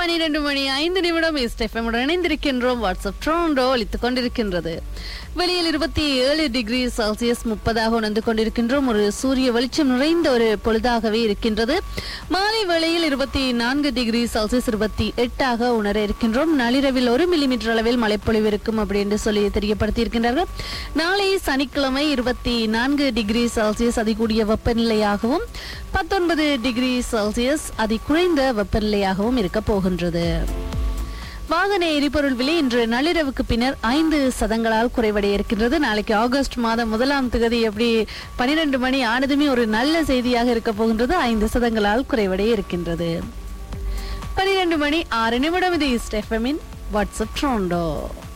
பனிரெண்டு மணி ஐந்து நிமிடம் ஸ்டெஃபமுடன் இணைந்திருக்கின்றோம் வாட்ஸ்அப் ட்ரோண்டோ ஒலித்துக் கொண்டிருக்கின்றது வெளியில் இருபத்தி ஏழு டிகிரி செல்சியஸ் முப்பதாக உணர்ந்து கொண்டிருக்கின்றோம் ஒரு சூரிய வெளிச்சம் நிறைந்த ஒரு பொழுதாகவே இருக்கின்றது மாலை வேளையில் இருபத்தி நான்கு டிகிரி செல்சியஸ் இருபத்தி எட்டாக உணர இருக்கின்றோம் நள்ளிரவில் ஒரு மில்லிமீட்டர் அளவில் மழைப்பொழிவு இருக்கும் அப்படின்னு சொல்லி தெரியப்படுத்தி இருக்கின்றார்கள் நாளை சனிக்கிழமை இருபத்தி நான்கு டிகிரி செல்சியஸ் அதிகூடிய வெப்பநிலையாகவும் பத்தொன்பது டிகிரி செல்சியஸ் அதி குறைந்த வெப்பநிலையாகவும் இருக்க போகின்றது வாகன எரிபொருள் விலை இன்று நள்ளிரவுக்கு பின்னர் ஐந்து சதங்களால் குறைவடைய இருக்கின்றது நாளைக்கு ஆகஸ்ட் மாதம் முதலாம் தேதி எப்படி பனிரெண்டு மணி ஆனதுமே ஒரு நல்ல செய்தியாக இருக்க போகின்றது ஐந்து சதங்களால் குறைவடைய இருக்கின்றது பனிரெண்டு மணி ஆறு நிமிடம் இது ஈஸ்ட் எஃப்எம்மின் வாட்ஸ்அப் ட்ரோண்டோ